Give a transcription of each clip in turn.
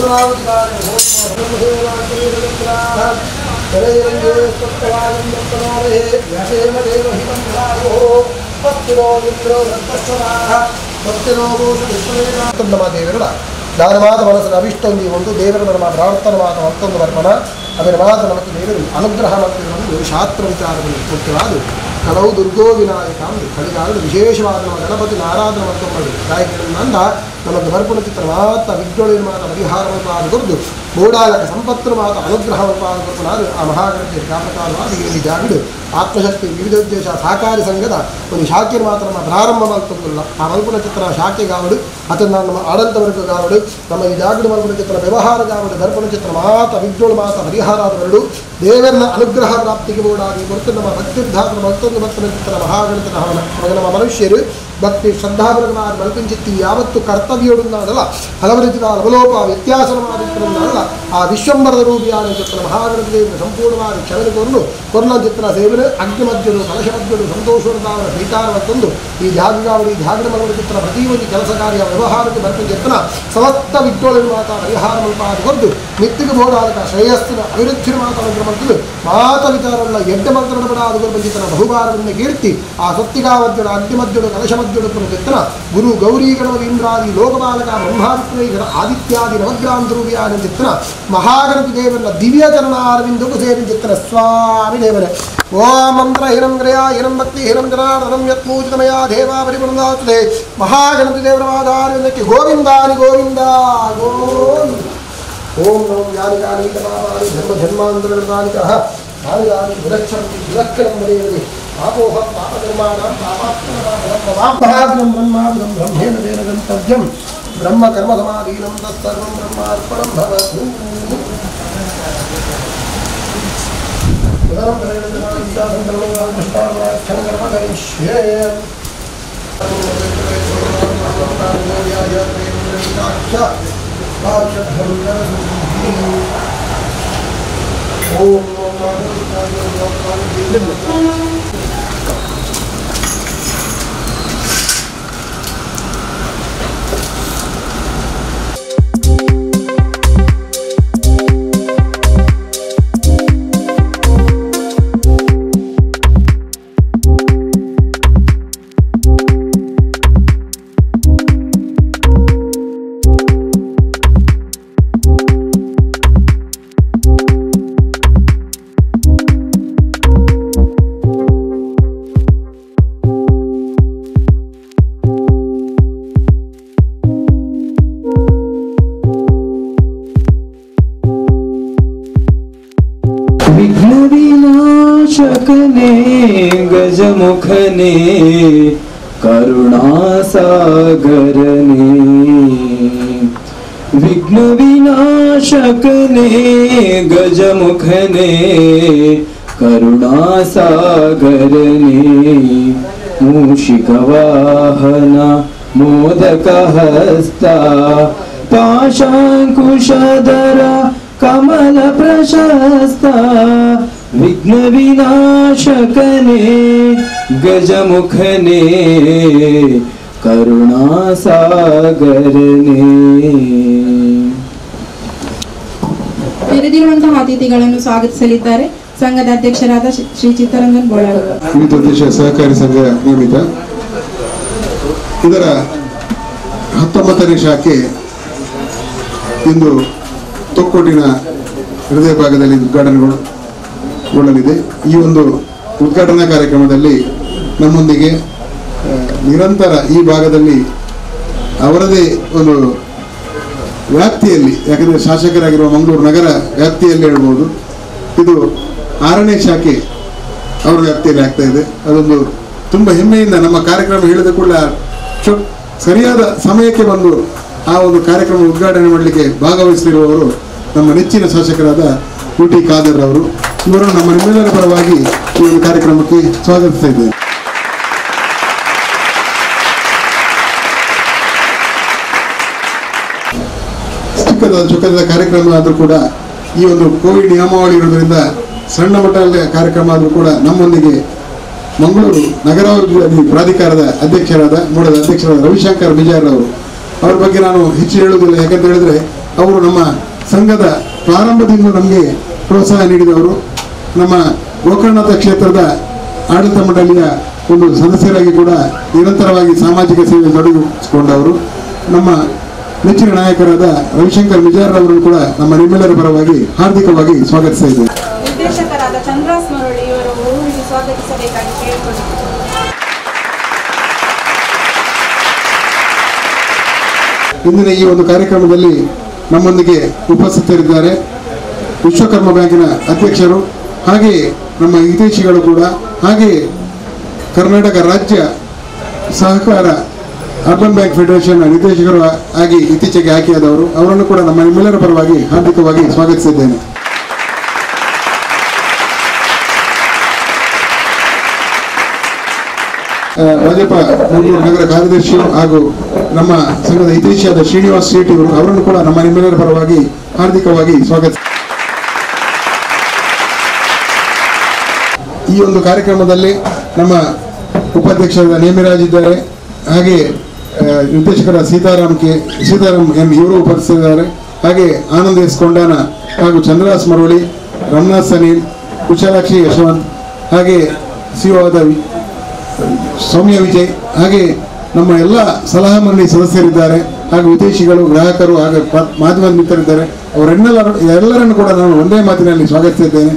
ನಮ್ಮ ದೇವರ ಜ್ಞಾನವಾದ ಮನಸ್ಸಿನ ಅಭಿಷ್ಟೊಂದಿ ಒಂದು ದೇವರ ನಮ್ಮ ಪ್ರಾರ್ಥನವಾದ ಮತ್ತೊಂದು ವರ್ಮನ ಅದರ ಮಾತ ನಮಗೆ ದೇವರು ಅನುಗ್ರಹ ಮಾಡುತ್ತಿರುವುದು ಶಾಸ್ತ್ರ ವಿಚಾರದಲ್ಲಿ ಮುಖ್ಯವಾದ ಕಲವು ದುರ್ಗೋ ವಿನಾಯಕ ಅಂದು ಕಳಿಗಾಲದ ವಿಶೇಷವಾದ ನಮ್ಮ ಗಣಪತಿ ಆರಾಧನೆ ಮಾಡ್ಕೊಂಡು ಗಾಯಕರಿಂದ ನಮಗೆ ಬರ್ಪುಣ ಚಿತ್ರ ಮಾತ ವಿಜ್ಞೋಳಿನ ಮಾತ ಪರಿಹಾರವನ್ನು ಕೊರದು ಮೂಡಾಲಕ ಸಂಪತ್ತು ಮಾತ ಅನುಗ್ರಹವನ್ನು ಕೊರಪನಾದ ಆ ಮಹಾಗಣಪತಿ ವ್ಯಾಪಕಾಲವಾದ ಈ ಜಾಗಡು ಆತ್ಮಶಕ್ತಿ ವಿವಿಧ ಉದ್ದೇಶ ಸಹಕಾರಿ ಸಂಘದ ಒಂದು ಶಾಖೆ ಮಾತ್ರ ನಮ್ಮ ಪ್ರಾರಂಭ ಮಾಡ್ಕೊಂಡಿಲ್ಲ ಆ ಮಲ್ಪುಣ ಚಿತ್ರ ಶಾಖೆ ಗಾವಡು ಅಥವಾ ನಮ್ಮ ಆಡಳಿತ ವರ್ಗ ಗಾವಡು ನಮ್ಮ ಈ ಜಾಗಡ ಮಲ್ಪುಣ ಚಿತ್ರ ವ್ಯವಹಾರ ಗಾವಡು ದರ್ಪಣ ಚಿತ್ರ ಮಾತ ವಿಜ್ಞೋಳು ಮಾತ ಪರಿಹಾರ ಆದವರು ದೇವರನ್ನ ಅನುಗ್ರಹ ಪ್ರಾಪ್ತಿಗೆ ಬೋಡಾಗಿ ಹೊರತು ನಮ್ಮ ಭಕ್ತಿರ್ಧಾತ್ರ ಮತ್ತೊಂದು ಭಕ್ತನ ಚಿತ್ರ ಮಹಾಗಣತನ ಹವನ ಅವಾಗ ನಮ್ಮ ಮನುಷ್ಯರು ಭಕ್ತಿ ಶ್ರದ್ಧಾಪರನಾದ ಮಲ್ಪಿಂಚಿತ್ತಿ ಯಾವತ್ತು ಕರ್ತವ್ಯೋಡುನ್ನಾದಲ್ಲ ಹಲವು ರೀತಿಯ ಅವಲೋಪ ವ್ಯತ್ಯಾಸನ ಮಾಡಿದ್ದರಲ್ಲ ಆ ವಿಶ್ವಂಬರದ ರೂಪಿಯಾದ ಚಿತ್ರ ಮಹಾಗಣತ ದೇವರ ಸಂಪೂರ್ಣವಾಗಿ ಕ್ಷಮನೆ ಕೊರಲು ಕೊರ್ಲ ಚಿತ್ರ ಸೇವನೆ ಅಗ್ನಿಮಧ್ಯರು ಕಲಶಮಧ್ಯರು ಸಂತೋಷವರ್ಗಾವರ ಸ್ವೀಕಾರವತ್ತೊಂದು ಈ ಜಾಗಗಾವಳಿ ಜಾಗರ ಮಗಳ ಚಿತ್ರ ಪ್ರತಿಯೊಂದು ಕೆಲಸ ಕಾರ್ಯ ವ್ಯವಹಾರಕ್ಕೆ ಬರ್ಪಿನ ಚಿತ್ರ ಸಮಸ್ತ ವಿಜ್ಞೋಳಿನ ಮಾತ ಪರಿಹಾರ ಮಲ್ಪಾದ ಕೊದ್ದು ನಿತ್ತಿಗೆ ಬೋಡಾದ ಶ್ರೇಯಸ್ಸಿನ ಅಭಿವೃದ್ಧಿನ ಮಾತಾಡಿದ್ರೆ ಮಂತ್ರಿ ಮಾತ ವಿಚಾರಲ್ಲ ಎಡ್ಡ ಮಂತ್ರನ ಬಡಾದ ಬಂದಿದ್ದನ ಬಹುಭಾರದಿಂದ ಕೀರ್ತಿ ಆ ಸತ್ತಿಗಾವದ್ಯಡ ಅಗ್ನಿಮದ್ಯಡು ಕಲಶಮದ್ಯಡು ಚಿತ್ರ ಗುರು ಗೌರಿ ಗಣಪತಿ ಇಂದ್ರಾದಿ ಲೋಕಪಾಲಕ ಬ್ರಹ್ಮಾವಿತ್ರ ಆದಿತ್ಯಾದಿ ನವಗ್ರಾಂತರೂಪಿಯಾದ ಚಿತ್ರ ಮಹಾಗಣಪತಿ ದೇವರ ದಿವ್ಯ ಚರಣಾರವಿಂದಕ್ಕೂ ಸೇರಿ ಚಿತ್ರ ಸ್ವಾಮಿ ದೇವರೇ ಓಂ ಮಂತ್ರ ಹಿರಂ ಗ್ರಯ ಹಿರಂ ಭಕ್ತಿ ಹಿರಂ ಜನಾರ್ದನಂ ಯತ್ ಪೂಜಿತಮಯ ದೇವ ಪರಿಪೂರ್ಣಾಸ್ತುತೆ ಮಹಾಗಣಪತಿ ದೇವರ ಆಧಾರಕ್ಕೆ ಗೋವಿಂದಾನಿ ಗೋವಿಂದ ಗೋವಿಂದ ಓಂ ನಮೋ ಯಾನಿ ಯಾನಿ ತಮಾನಿ ಧರ್ಮ ಜನ್ಮಾಂತರದಾನಿಕಃ ಯಾನಿ ಯಾನಿ ವಿರಕ್ಷಂತಿ ವಿಲಕ್ಷಣಂ ವರೇಯದಿ ಪಾಪೋಹ ಪಾಪಕರ್ಮಾಣಾಂ ಪಾಪಾತ್ಮನಾಂ ಬ್ರಹ್ಮಾದ್ರಂ ಬ್ರಹ್ಮೇಣ ತೇನ ಗಂತವ್ಯಂ ಬ್ರಹ್ಮ ಕರ್ಮ ಸಮಾಧೀನಂ ತತ್ಸರ್ವಂ ಬ್ರಹ್ಮಾರ್ಪಣಂ ಭವತು ಉದರಂ ಕರ್ಮ ಕರಿಷ್ಯೇ विघ्नविनाशकने गजमुखने करुणासागरने विघ्नविनाशकने गजमुखने करुणासागरने मूषिकवाहन मोदकहस्ता पाशाङ्कुशधर कमलप्रशस्ता विघ्नविनाशकने गजमुखने करुणासागरने ನೆರೆದಿರುವಂತಹ ಅತಿಥಿಗಳನ್ನು ಸ್ವಾಗತಿಸಲಿದ್ದಾರೆ ಸಂಘದ ಅಧ್ಯಕ್ಷರಾದ ಶ್ರೀ- ಶ್ರೀ ಚಿತ್ತರಂಜನ್ ಬೋಳಾಳು ವಿವಿಧ ದೇಶ ಸಹಕಾರಿ ಸಂಘ ನೇಮಿತ ಇದರ ಹತ್ತೊಂಬತ್ತನೇ ಶಾಖೆ ಇಂದು ತೊಕ್ಕೋಟಿನ ಹೃದಯ ಭಾಗದಲ್ಲಿ ಉದ್ಘಾಟನೆಗೊಳ್ಳಲಿದೆ ಈ ಒಂದು ಉದ್ಘಾಟನಾ ಕಾರ್ಯಕ್ರಮದಲ್ಲಿ ನಮ್ಮೊಂದಿಗೆ ಆ, ನಿರಂತರ ಈ ಭಾಗದಲ್ಲಿ ಅವರದೇ ಒಂದು ವ್ಯಾಪ್ತಿಯಲ್ಲಿ ಯಾಕಂದರೆ ಶಾಸಕರಾಗಿರುವ ಮಂಗಳೂರು ನಗರ ವ್ಯಾಪ್ತಿಯಲ್ಲಿ ಹೇಳ್ಬೋದು ಇದು ಆರನೇ ಶಾಖೆ ಅವರ ವ್ಯಾಪ್ತಿಯಲ್ಲಿ ಆಗ್ತಾ ಇದೆ ಅದೊಂದು ತುಂಬ ಹೆಮ್ಮೆಯಿಂದ ನಮ್ಮ ಕಾರ್ಯಕ್ರಮ ಹೇಳಿದ ಕೂಡಲೇ ಚೊ ಸರಿಯಾದ ಸಮಯಕ್ಕೆ ಬಂದು ಆ ಒಂದು ಕಾರ್ಯಕ್ರಮ ಉದ್ಘಾಟನೆ ಮಾಡಲಿಕ್ಕೆ ಭಾಗವಹಿಸಲಿರುವವರು ನಮ್ಮ ನೆಚ್ಚಿನ ಶಾಸಕರಾದ ಯು ಟಿ ಖಾದರ್ ಅವರು ಇವರು ನಮ್ಮ ನಿಮ್ಮೆಲ್ಲರ ಪರವಾಗಿ ಈ ಒಂದು ಕಾರ್ಯಕ್ರಮಕ್ಕೆ ಸ್ವಾಗತಿಸ್ತಾ ಇದ್ದೇನೆ ಚಿಕ್ಕದಾದ ಚೊಕ್ಕದಾದ ಕಾರ್ಯಕ್ರಮ ಆದರೂ ಕೂಡ ಈ ಒಂದು ಕೋವಿಡ್ ನಿಯಮಾವಳಿ ಇರೋದ್ರಿಂದ ಸಣ್ಣ ಮಟ್ಟದ ಕಾರ್ಯಕ್ರಮ ಆದರೂ ಕೂಡ ನಮ್ಮೊಂದಿಗೆ ಮಂಗಳೂರು ನಗರಾಭಿವೃದ್ಧಿ ಪ್ರಾಧಿಕಾರದ ಅಧ್ಯಕ್ಷರಾದ ಮೂಡದ ಅಧ್ಯಕ್ಷರಾದ ರವಿಶಂಕರ್ ಬಿಜಾರ್ ಅವರು ಅವ್ರ ಬಗ್ಗೆ ನಾನು ಹೆಚ್ಚು ಹೇಳುವುದಿಲ್ಲ ಯಾಕಂತ ಹೇಳಿದ್ರೆ ಅವರು ನಮ್ಮ ಸಂಘದ ಪ್ರಾರಂಭದಿಂದ ನಮಗೆ ಪ್ರೋತ್ಸಾಹ ನೀಡಿದವರು ನಮ್ಮ ಗೋಕರ್ಣನಾಥ ಕ್ಷೇತ್ರದ ಆಡಳಿತ ಮಂಡಳಿಯ ಒಂದು ಸದಸ್ಯರಾಗಿ ಕೂಡ ನಿರಂತರವಾಗಿ ಸಾಮಾಜಿಕ ಸೇವೆ ತೊಡಗಿಸಿಕೊಂಡವರು ನಮ್ಮ ನೆಚ್ಚಿನ ನಾಯಕರಾದ ರವಿಶಂಕರ್ ನಿಜಾರ್ರವರನ್ನು ಕೂಡ ನಮ್ಮ ನಿಮ್ಮೆಲ್ಲರ ಪರವಾಗಿ ಹಾರ್ದಿಕವಾಗಿ ಸ್ವಾಗತಿಸ್ತಾ ಇದ್ದೇವೆ ನಿರ್ದೇಶಕರಾದ ಚಂದ್ರಾಸ್ ಮರಳಿ ಇವರು ಊರಿಗೆ ಸ್ವಾಗತಿಸಬೇಕಾಗಿ ಕೇಳಿಕೊಳ್ಳುತ್ತೇನೆ ಇಂದಿನ ಈ ಒಂದು ಕಾರ್ಯಕ್ರಮದಲ್ಲಿ ನಮ್ಮೊಂದಿಗೆ ಉಪಸ್ಥಿತರಿದ್ದಾರೆ ವಿಶ್ವಕರ್ಮ ಬ್ಯಾಂಕಿನ ಅಧ್ಯಕ್ಷರು ಹಾಗೆಯೇ ನಮ್ಮ ಹಿತೈಷಿಗಳು ಕೂಡ ಹಾಗೆಯೇ ಕರ್ನಾಟಕ ರಾಜ್ಯ ಸಹಕಾರ ಅರ್ಬನ್ ಬ್ಯಾಂಕ್ ಫೆಡರೇಷನ್ ನಿರ್ದೇಶಕರು ಆಗಿ ಇತ್ತೀಚೆಗೆ ಆಯ್ಕೆಯಾದವರು ಅವರನ್ನು ಕೂಡ ನಮ್ಮ ನಿಮ್ಮೆಲ್ಲರ ಪರವಾಗಿ ಹಾರ್ದಿಕವಾಗಿ ಸ್ವಾಗತಿಸಿದ್ದೇನೆ ಆ, ರಾಜಪ್ಪ ಮಂಗಳೂರು ನಗರ ಕಾರ್ಯದರ್ಶಿಯು ಹಾಗೂ ನಮ್ಮ ಸಂಘದ ಹಿತೈಷಿಯಾದ ಶ್ರೀನಿವಾಸ್ ಶೆಟ್ಟಿ ಅವರು ಅವರನ್ನು ಕೂಡ ನಮ್ಮ ನಿಮ್ಮೆಲ್ಲರ ಪರವಾಗಿ ಹಾರ್ದಿಕವಾಗಿ ಸ್ವಾಗತ ಈ ಒಂದು ಕಾರ್ಯಕ್ರಮದಲ್ಲಿ ನಮ್ಮ ಉಪಾಧ್ಯಕ್ಷರಾದ ನೇಮಿರಾಜ್ ಇದ್ದಾರೆ ಹಾಗೆ ಆ, ನಿರ್ದೇಶಕರ ಸೀತಾರಾಮ್ ಕೆ ಸೀತಾರಾಮ್ ಎಂ ಇವರು ಉಪಸ್ಥಿತರಿದ್ದಾರೆ ಹಾಗೆ ಆನಂದ್ ಎಸ್ ಕೊಂಡಾನ ಹಾಗೂ ಚಂದ್ರಾಸ್ ಮರೋಳಿ ರಮನಾಥ್ ಸನೀಲ್ ಕುಶಾಲಾಕ್ಷಿ ಯಶವಂತ್ ಹಾಗೆ ಸಿಒ ಆದ ವಿ- ಸೌಮ್ಯ ವಿಜಯ್ ಹಾಗೆ ನಮ್ಮ ಎಲ್ಲ ಸಲಹಾ ಮಂಡಳಿ ಸದಸ್ಯರಿದ್ದಾರೆ ಹಾಗೂ ವಿದೇಶಿಗಳು ಗ್ರಾಹಕರು ಹಾಗೂ ಪ- ಮಾಧ್ಯಮದ ಮಿತ್ರರಿದ್ದಾರೆ ಅವರೆನ್ನೆಲ್ಲರೂ ಎಲ್ಲರನ್ನು ಕೂಡ ನಾನು ಒಂದೇ ಮಾತಿನಲ್ಲಿ ಸ್ವಾಗತಿಸಿದ್ದೇನೆ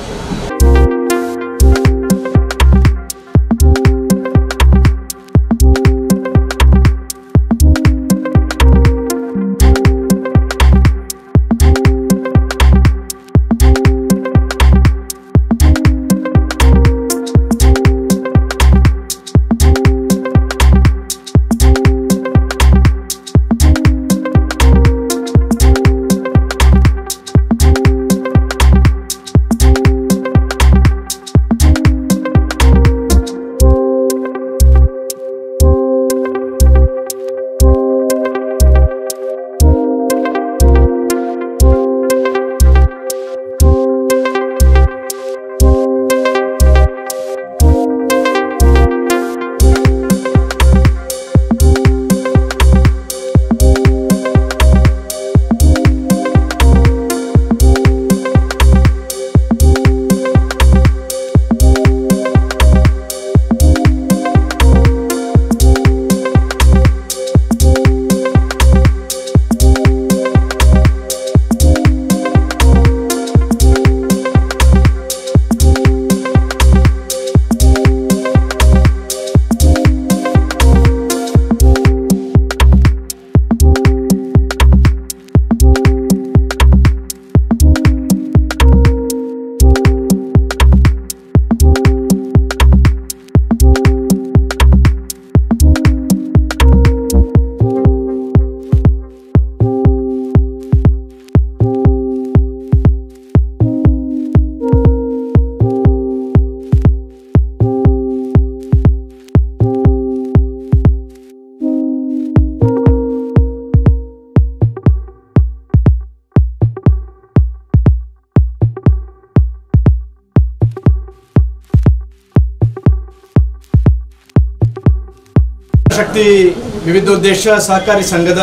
ಶಕ್ತಿ ವಿವಿಧೋದ್ದೇಶ ಸಹಕಾರಿ ಸಂಘದ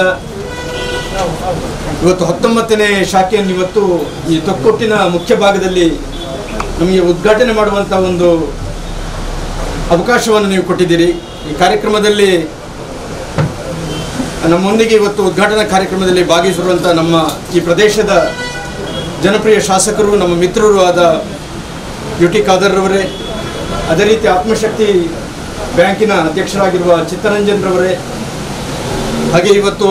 ಇವತ್ತು ಹತ್ತೊಂಬತ್ತನೇ ಶಾಖೆಯನ್ನು ಇವತ್ತು ಈ ತೊಕ್ಕೊಟ್ಟಿನ ಮುಖ್ಯ ಭಾಗದಲ್ಲಿ ನಮಗೆ ಉದ್ಘಾಟನೆ ಮಾಡುವಂಥ ಒಂದು ಅವಕಾಶವನ್ನು ನೀವು ಕೊಟ್ಟಿದ್ದೀರಿ ಈ ಕಾರ್ಯಕ್ರಮದಲ್ಲಿ ನಮ್ಮೊಂದಿಗೆ ಇವತ್ತು ಉದ್ಘಾಟನಾ ಕಾರ್ಯಕ್ರಮದಲ್ಲಿ ಭಾಗವಹಿಸಿರುವಂಥ ನಮ್ಮ ಈ ಪ್ರದೇಶದ ಜನಪ್ರಿಯ ಶಾಸಕರು ನಮ್ಮ ಮಿತ್ರರು ಆದ ಯು ಟಿ ಖಾದರ್ರವರೇ ಅದೇ ರೀತಿ ಆತ್ಮಶಕ್ತಿ ಬ್ಯಾಂಕಿನ ಅಧ್ಯಕ್ಷರಾಗಿರುವ ಚಿತ್ತರಂಜನ್ ರವರೇ ಹಾಗೆ ಇವತ್ತು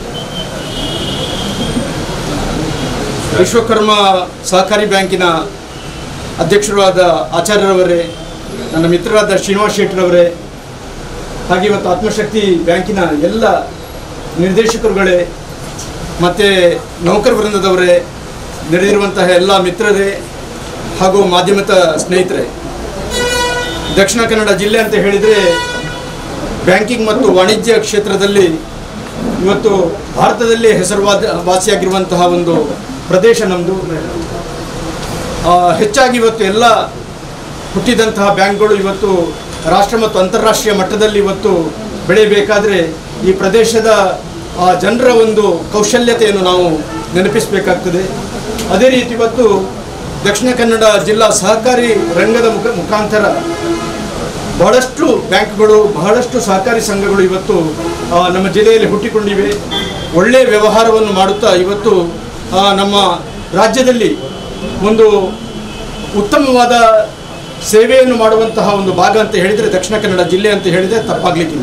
ವಿಶ್ವಕರ್ಮ ಸಹಕಾರಿ ಬ್ಯಾಂಕಿನ ಅಧ್ಯಕ್ಷರು ಆದ ಆಚಾರ್ಯರವರೇ ನನ್ನ ಮಿತ್ರರಾದ ಶ್ರೀನಿವಾಸ್ ಶೆಟ್ಟಿರವರೇ ಹಾಗೆ ಇವತ್ತು ಆತ್ಮಶಕ್ತಿ ಬ್ಯಾಂಕಿನ ಎಲ್ಲ ನಿರ್ದೇಶಕರುಗಳೇ ಮತ್ತು ನೌಕರ ವೃಂದದವರೇ ನೆರೆದಿರುವಂತಹ ಎಲ್ಲ ಮಿತ್ರರೇ ಹಾಗೂ ಮಾಧ್ಯಮದ ಸ್ನೇಹಿತರೆ ದಕ್ಷಿಣ ಕನ್ನಡ ಜಿಲ್ಲೆ ಅಂತ ಹೇಳಿದರೆ ಬ್ಯಾಂಕಿಂಗ್ ಮತ್ತು ವಾಣಿಜ್ಯ ಕ್ಷೇತ್ರದಲ್ಲಿ ಇವತ್ತು ಭಾರತದಲ್ಲಿ ಹೆಸರುವಾದ ವಾಸಿಯಾಗಿರುವಂತಹ ಒಂದು ಪ್ರದೇಶ ನಮ್ಮದು ಹೆಚ್ಚಾಗಿ ಇವತ್ತು ಎಲ್ಲ ಹುಟ್ಟಿದಂತಹ ಬ್ಯಾಂಕ್ಗಳು ಇವತ್ತು ರಾಷ್ಟ್ರ ಮತ್ತು ಅಂತಾರಾಷ್ಟ್ರೀಯ ಮಟ್ಟದಲ್ಲಿ ಇವತ್ತು ಬೆಳೆಯಬೇಕಾದ್ರೆ ಈ ಪ್ರದೇಶದ ಆ ಜನರ ಒಂದು ಕೌಶಲ್ಯತೆಯನ್ನು ನಾವು ನೆನಪಿಸಬೇಕಾಗ್ತದೆ ಅದೇ ರೀತಿ ಇವತ್ತು ದಕ್ಷಿಣ ಕನ್ನಡ ಜಿಲ್ಲಾ ಸಹಕಾರಿ ರಂಗದ ಮುಖ ಮುಖಾಂತರ ಬಹಳಷ್ಟು ಬ್ಯಾಂಕ್ಗಳು ಬಹಳಷ್ಟು ಸಹಕಾರಿ ಸಂಘಗಳು ಇವತ್ತು ಆ, ನಮ್ಮ ಜಿಲ್ಲೆಯಲ್ಲಿ ಹುಟ್ಟಿಕೊಂಡಿವೆ ಒಳ್ಳೆಯ ವ್ಯವಹಾರವನ್ನು ಮಾಡುತ್ತಾ ಇವತ್ತು ಆ, ನಮ್ಮ ರಾಜ್ಯದಲ್ಲಿ ಒಂದು ಉತ್ತಮವಾದ ಸೇವೆಯನ್ನು ಮಾಡುವಂತಹ ಒಂದು ಭಾಗ ಅಂತ ಹೇಳಿದರೆ ದಕ್ಷಿಣ ಕನ್ನಡ ಜಿಲ್ಲೆ ಅಂತ ಹೇಳಿದರೆ ತಪ್ಪಾಗಲಿಕ್ಕಿಲ್ಲ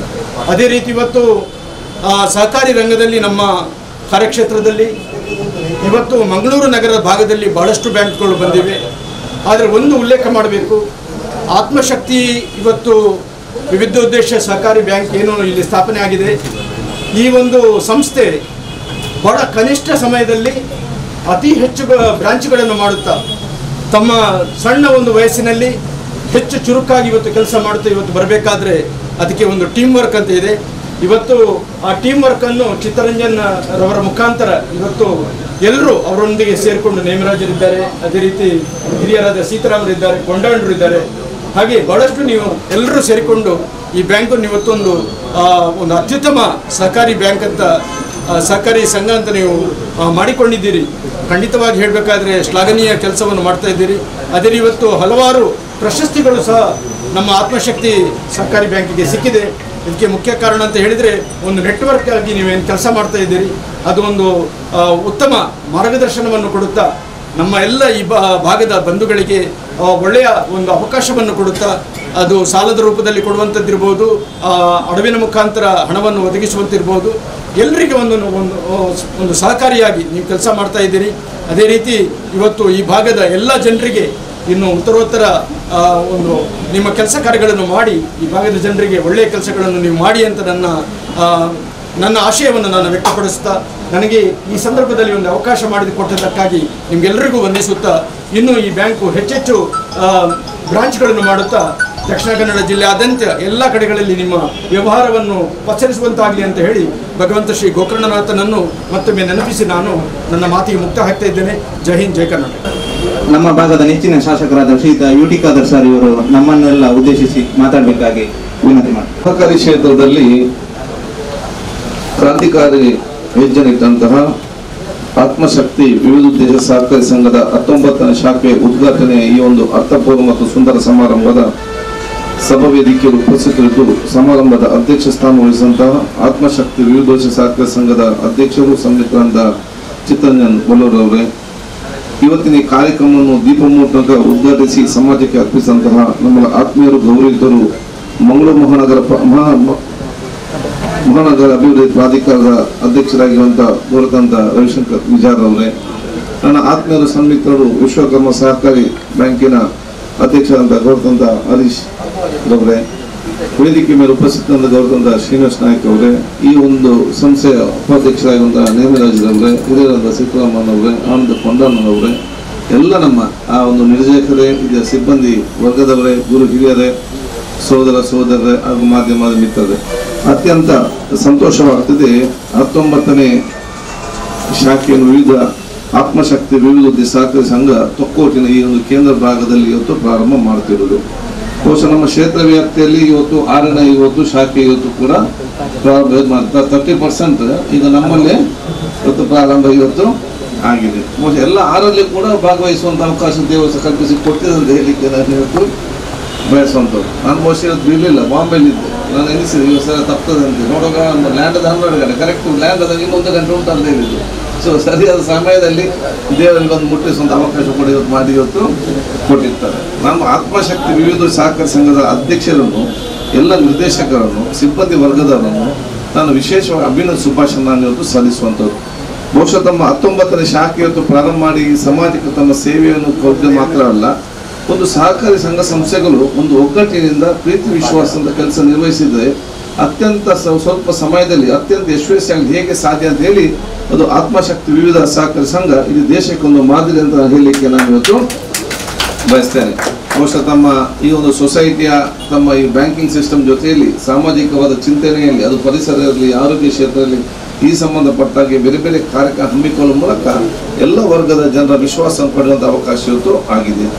ಅದೇ ರೀತಿ ಇವತ್ತು ಆ, ಸಹಕಾರಿ ರಂಗದಲ್ಲಿ ನಮ್ಮ ಕಾರ್ಯಕ್ಷೇತ್ರದಲ್ಲಿ ಇವತ್ತು ಮಂಗಳೂರು ನಗರದ ಭಾಗದಲ್ಲಿ ಬಹಳಷ್ಟು ಬ್ಯಾಂಕ್ಗಳು ಬಂದಿವೆ ಆದರೆ ಒಂದು ಉಲ್ಲೇಖ ಮಾಡಬೇಕು ಆತ್ಮಶಕ್ತಿ ಇವತ್ತು ವಿವಿಧೋದ್ದೇಶ ಸಹಕಾರಿ ಬ್ಯಾಂಕ್ ಏನು ಇಲ್ಲಿ ಸ್ಥಾಪನೆ ಆಗಿದೆ ಈ ಒಂದು ಸಂಸ್ಥೆ ಬಹಳ ಕನಿಷ್ಠ ಸಮಯದಲ್ಲಿ ಅತಿ ಹೆಚ್ಚು ಬ- ಬ್ರಾಂಚ್ಗಳನ್ನು ಮಾಡುತ್ತಾ ತಮ್ಮ ಸಣ್ಣ ಒಂದು ವಯಸ್ಸಿನಲ್ಲಿ ಹೆಚ್ಚು ಚುರುಕಾಗಿ ಇವತ್ತು ಕೆಲಸ ಮಾಡುತ್ತಾ ಇವತ್ತು ಬರಬೇಕಾದ್ರೆ ಅದಕ್ಕೆ ಒಂದು ಟೀಮ್ ವರ್ಕ್ ಅಂತ ಇದೆ ಇವತ್ತು ಆ ಟೀಮ್ ವರ್ಕನ್ನು ಚಿತ್ತರಂಜನ್ ರವರ ಮುಖಾಂತರ ಇವತ್ತು ಎಲ್ಲರೂ ಅವರೊಂದಿಗೆ ಸೇರಿಕೊಂಡು ನೇಮರಾಜರಿದ್ದಾರೆ ಅದೇ ರೀತಿ ಹಿರಿಯರಾದ ಸೀತಾರಾಮರಿದ್ದಾರೆ ಕೊಂಡಾಂಡ್ರು ಇದ್ದಾರೆ ಹಾಗೆ ಬಹಳಷ್ಟು ನೀವು ಎಲ್ಲರೂ ಸೇರಿಕೊಂಡು ಈ ಬ್ಯಾಂಕನ್ನು ಇವತ್ತೊಂದು ಆ, ಒಂದು ಅತ್ಯುತ್ತಮ ಸಹಕಾರಿ ಬ್ಯಾಂಕ್ ಅಂತ ಆ, ಸಹಕಾರಿ ಸಂಘ ಅಂತ ನೀವು ಆ, ಮಾಡಿಕೊಂಡಿದ್ದೀರಿ ಖಂಡಿತವಾಗಿ ಹೇಳಬೇಕಾದ್ರೆ ಶ್ಲಾಘನೀಯ ಕೆಲಸವನ್ನು ಮಾಡ್ತಾ ಇದ್ದೀರಿ ಅದೇ ರೀತಿ ಇವತ್ತು ಹಲವಾರು ಪ್ರಶಸ್ತಿಗಳು ಸಹ ನಮ್ಮ ಆತ್ಮಶಕ್ತಿ ಸಹಕಾರಿ ಬ್ಯಾಂಕಿಗೆ ಸಿಕ್ಕಿದೆ ಇದಕ್ಕೆ ಮುಖ್ಯ ಕಾರಣ ಅಂತ ಹೇಳಿದರೆ ಒಂದು ನೆಟ್ವರ್ಕ್ ಆಗಿ ನೀವೇನು ಕೆಲಸ ಮಾಡ್ತಾ ಇದ್ದೀರಿ ಅದು ಒಂದು ಆ, ಉತ್ತಮ ಮಾರ್ಗದರ್ಶನವನ್ನು ಕೊಡುತ್ತಾ ನಮ್ಮ ಎಲ್ಲ ಈ ಬಾ- ಭಾಗದ ಬಂಧುಗಳಿಗೆ ಆ, ಒಳ್ಳೆಯ ಒಂದು ಅವಕಾಶವನ್ನು ಕೊಡುತ್ತಾ ಅದು ಸಾಲದ ರೂಪದಲ್ಲಿ ಕೊಡುವಂಥದ್ದಿರ್ಬೋದು ಆ, ಅಡವಿನ ಮುಖಾಂತರ ಹಣವನ್ನು ಒದಗಿಸುವಂತಿರ್ಬೋದು ಎಲ್ಲರಿಗೆ ಒಂದು ಒಂದು ಒಂದು ಸಹಕಾರಿಯಾಗಿ ನೀವು ಕೆಲಸ ಮಾಡ್ತಾ ಇದ್ದೀರಿ ಅದೇ ರೀತಿ ಇವತ್ತು ಈ ಭಾಗದ ಎಲ್ಲ ಜನರಿಗೆ ಇನ್ನು ಉತ್ತರೋತ್ತರ ಆ, ಒಂದು ನಿಮ್ಮ ಕೆಲಸ ಕಾರ್ಯಗಳನ್ನು ಮಾಡಿ ಈ ಭಾಗದ ಜನರಿಗೆ ಒಳ್ಳೆಯ ಕೆಲಸಗಳನ್ನು ನೀವು ಮಾಡಿ ಅಂತ ನನ್ನ ಆ, ನನ್ನ ಆಶಯವನ್ನು ನಾನು ವ್ಯಕ್ತಪಡಿಸ್ತಾ ನನಗೆ ಈ ಸಂದರ್ಭದಲ್ಲಿ ಒಂದು ಅವಕಾಶ ಮಾಡಿಕೊಟ್ಟದ್ದಕ್ಕಾಗಿ ನಿಮಗೆಲ್ಲರಿಗೂ ವಂದಿಸುತ್ತಾ ಇನ್ನು ಈ ಬ್ಯಾಂಕು ಹೆಚ್ಚೆಚ್ಚು ಆ, ಬ್ರಾಂಚ್ಗಳನ್ನು ಮಾಡುತ್ತಾ ದಕ್ಷಿಣ ಕನ್ನಡ ಜಿಲ್ಲೆಯಾದ್ಯಂತ ಎಲ್ಲ ಕಡೆಗಳಲ್ಲಿ ನಿಮ್ಮ ವ್ಯವಹಾರವನ್ನು ಪಸರಿಸುವಂತಾಗಲಿ ಅಂತ ಹೇಳಿ ಭಗವಂತ ಶ್ರೀ ಗೋಕರ್ಣನಾಥನನ್ನು ಮತ್ತೊಮ್ಮೆ ನೆನಪಿಸಿ ನಾನು ನನ್ನ ಮಾತಿಗೆ ಮುಕ್ತ ಹಾಕ್ತಾ ಇದ್ದೇನೆ ಜೈ ಹಿಂದ್ ಜೈ ಕರ್ನಾಟಕ ನಮ್ಮ ಭಾಗದ ನೆಚ್ಚಿನ ಶಾಸಕರಾದ ಶ್ರೀಯುತ ಯು ಟಿ ಖಾದರ್ ಸರ್ ಇವರು ನಮ್ಮನ್ನೆಲ್ಲ ಉದ್ದೇಶಿಸಿ ಮಾತಾಡಬೇಕಾಗಿ ವಿನಂತಿ ಮಾಡ್ತಾರೆ ಸಹಕಾರಿ ಕ್ಷೇತ್ರದಲ್ಲಿ ಕ್ರಾಂತಿಕಾರಿ ಹೆಜ್ಜೆನಿಟ್ಟಂತಹ ಆತ್ಮಶಕ್ತಿ ವಿವಿಧ ಉದ್ದೇಶ ಸಹಕಾರಿ ಸಂಘದ ಹತ್ತೊಂಬತ್ತನೇ ಶಾಖೆ ಉದ್ಘಾಟನೆ ಈ ಒಂದು ಅರ್ಥಪೂರ್ಣ ಮತ್ತು ಸುಂದರ ಸಮಾರಂಭದ ಸಭಾವೇದಿಕೆಯಲ್ಲಿ ಉಪಸ್ಥಿತರಿದ್ದು ಸಮಾರಂಭದ ಅಧ್ಯಕ್ಷ ಸ್ಥಾನ ವಹಿಸಿದಂತಹ ಆತ್ಮಶಕ್ತಿ ವಿವಿಧೋದ್ದೇಶ ಸಹಕಾರಿ ಸಂಘದ ಅಧ್ಯಕ್ಷರು ಸಂಘಟನದ ಚಿತ್ತರಂಜನ್ ಬಲ್ಲೂರವರೇ ಇವತ್ತಿನ ಈ ಕಾರ್ಯಕ್ರಮವನ್ನು ದೀಪಮೂರ್ತ ಉದ್ಘಾಟಿಸಿ ಸಮಾಜಕ್ಕೆ ಅರ್ಪಿಸಿದಂತಹ ನಮ್ಮ ಆತ್ಮೀಯರು ಗೌರವಿತರು ಮಂಗಳೂರು ಮಹಾನಗರ ಪ- ಮಹಾ ಮ- ಮಹಾನಗರ ಅಭಿವೃದ್ಧಿ ಪ್ರಾಧಿಕಾರದ ಅಧ್ಯಕ್ಷರಾಗಿರುವಂತಹ ದೊರೆತಂತ ರವಿಶಂಕರ್ ವಿಜಾರ್ ಅವರೇ ನನ್ನ ಆತ್ಮೀಯರು ಸನ್ಮಿತ್ರರು ವಿಶ್ವಕರ್ಮ ಸಹಕಾರಿ ಬ್ಯಾಂಕಿನ ಅಧ್ಯಕ್ಷರಾದಂಥ ಗೌರತಂತ ಹರೀಶ್ ರವರೇ ವೇದಿಕೆ ಮೇಲೆ ಉಪಸ್ಥಿತರಾದ ಗೌರತಂತ ಶ್ರೀನಿವಾಸ್ ನಾಯ್ಕ ಅವರೇ ಈ ಒಂದು ಸಂಸ್ಥೆಯ ಉಪಾಧ್ಯಕ್ಷರಾಗಿರುವಂತಹ ನೇಮರಾಜರವರೇ ಹಿರಿಯರಾದ ಸಿದ್ದರಾಮನ್ ಅವರೇ ಆನಂದ ಕೊಂಡಣ್ಣನವರೇ ಎಲ್ಲ ನಮ್ಮ ಆ ಒಂದು ನಿರ್ದೇಶಕರೇ ಇದರ ಸಿಬ್ಬಂದಿ ವರ್ಗದವರೇ ಗುರು ಹಿರಿಯರೇ ಸೋದರ ಸೋದರರೇ ಹಾಗೂ ಮಾಧ್ಯಮದ ಮಿತ್ರರೇ ಅತ್ಯಂತ ಸಂತೋಷವಾಗ್ತದೆ ಹತ್ತೊಂಬತ್ತನೇ ಶಾಖೆಯನ್ನು ವಿವಿಧ ಆತ್ಮಶಕ್ತಿ ವಿವಿಧ ಉದ್ದೇಶ ಸಹಕಾರಿ ಸಂಘ ತೊಕ್ಕೋಟಿನ ಈ ಒಂದು ಕೇಂದ್ರ ಭಾಗದಲ್ಲಿ ಇವತ್ತು ಪ್ರಾರಂಭ ಮಾಡ್ತಿರೋದು ಬಹುಶಃ ನಮ್ಮ ಕ್ಷೇತ್ರ ವ್ಯಾಪ್ತಿಯಲ್ಲಿ ಇವತ್ತು ಆರನೇ ಇವತ್ತು ಶಾಖೆ ಇವತ್ತು ಕೂಡ ಪ್ರಾರಂಭ ಮಾಡ್ತಾರೆ ತರ್ಟಿ ಪರ್ಸೆಂಟ್ ಈಗ ನಮ್ಮಲ್ಲಿ ಇವತ್ತು ಪ್ರಾರಂಭ ಇವತ್ತು ಆಗಿದೆ ಬಹುಶಃ ಎಲ್ಲ ಆರಲ್ಲಿ ಕೂಡ ಭಾಗವಹಿಸುವಂತ ಅವಕಾಶ ದೇವಸ್ಥಾನ ಕಲ್ಪಿಸಿ ಕೊಟ್ಟಿದೆ ಅಂತ ಹೇಳಲಿಕ್ಕೆ ನಾನು ಇವತ್ತು ಬಯಸುವಂಥದ್ದು ನಾನು ಬಹುಶಃ ಇವತ್ತು ಬೀಳಲಿಲ್ಲ ಬಾಂಬೆಲಿ ಇದ್ದೆ ನಾನು ಎನಿಸಿದೆ ಈ ಸಲ ತಪ್ತದೆ ಅಂತ ನೋಡುವಾಗ ಒಂದು ಲ್ಯಾಂಡದ ಹನ್ನೆರಡು ಗಂಟೆ ಕರೆಕ್ಟ್ ಲ್ಯಾಂಡ್ ಅದಾಗ ಇನ್ನೊಂದು ಗಂಟೆ ಉಂಟು ಅಂತ ಹೇಳಿದ್ರು ಸೊ ಸರಿಯಾದ ಸಮಯದಲ್ಲಿ ದೇವರಿಗೆ ಬಂದು ಮುಟ್ಟಿಸುವಂಥ ಅವಕಾಶ ಕೂಡ ಇವತ್ತು ಮಾಡಿ ಇವತ್ತು ಕೊಟ್ಟಿರ್ತಾರೆ ನಮ್ಮ ಆತ್ಮಶಕ್ತಿ ವಿವಿಧ ಸಹಕಾರಿ ಸಂಘದ ಅಧ್ಯಕ್ಷರನ್ನು ಎಲ್ಲ ನಿರ್ದೇಶಕರನ್ನು ಸಿಬ್ಬಂದಿ ವರ್ಗದವರನ್ನು ನಾನು ವಿಶೇಷವಾಗಿ ಅಭಿನಂದ ಶುಭಾಶಯ ನಾನು ಇವತ್ತು ಸಲ್ಲಿಸುವಂಥದ್ದು ಬಹುಶಃ ತಮ್ಮ ಹತ್ತೊಂಬತ್ತನೇ ಶಾಖೆ ಇವತ್ತು ಪ್ರಾರಂಭ ಮಾಡಿ ಸಮಾಜಕ್ಕೆ ತಮ್ಮ ಸೇವೆಯನ್ನು ಕೊಡದೆ ಮಾತ್ರ ಅಲ್ಲ ಒಂದು ಸಹಕಾರಿ ಸಂಘ ಸಂಸ್ಥೆಗಳು ಒಂದು ಒಗ್ಗಟ್ಟಿನಿಂದ ಪ್ರೀತಿ ವಿಶ್ವಾಸದಿಂದ ಕೆಲಸ ನಿರ್ವಹಿಸಿದರೆ ಅತ್ಯಂತ ಸ- ಸ್ವಲ್ಪ ಸಮಯದಲ್ಲಿ ಅತ್ಯಂತ ಯಶಸ್ವಿಯಾಗಿ ಹೇಗೆ ಸಾಧ್ಯ ಅಂತ ಹೇಳಿ ಅದು ಆತ್ಮಶಕ್ತಿ ವಿವಿಧ ಸಹಕಾರಿ ಸಂಘ ಇದು ದೇಶಕ್ಕೆ ಒಂದು ಮಾದರಿ ಅಂತ ನಾನು ಹೇಳಲಿಕ್ಕೆ ನಾನು ಇವತ್ತು ಬಯಸ್ತೇನೆ ಬಹುಶಃ ತಮ್ಮ ಈ ಒಂದು ಸೊಸೈಟಿಯ ತಮ್ಮ ಈ ಬ್ಯಾಂಕಿಂಗ್ ಸಿಸ್ಟಮ್ ಜೊತೆಯಲ್ಲಿ ಸಾಮಾಜಿಕವಾದ ಚಿಂತನೆಯಲ್ಲಿ ಅದು ಪರಿಸರ ಇರಲಿ ಆರೋಗ್ಯ ಕ್ಷೇತ್ರದಲ್ಲಿ ಈ ಸಂಬಂಧಪಟ್ಟಾಗೆ ಬೇರೆ ಬೇರೆ ಕಾರ್ಯಕ್ರಮ ಹಮ್ಮಿಕೊಳ್ಳುವ ಮೂಲಕ ಎಲ್ಲ ವರ್ಗದ ಜನರ ವಿಶ್ವಾಸ ಪಡೆಯುವಂಥ ಅವಕಾಶ ಇವತ್ತು ಆಗಿದೆ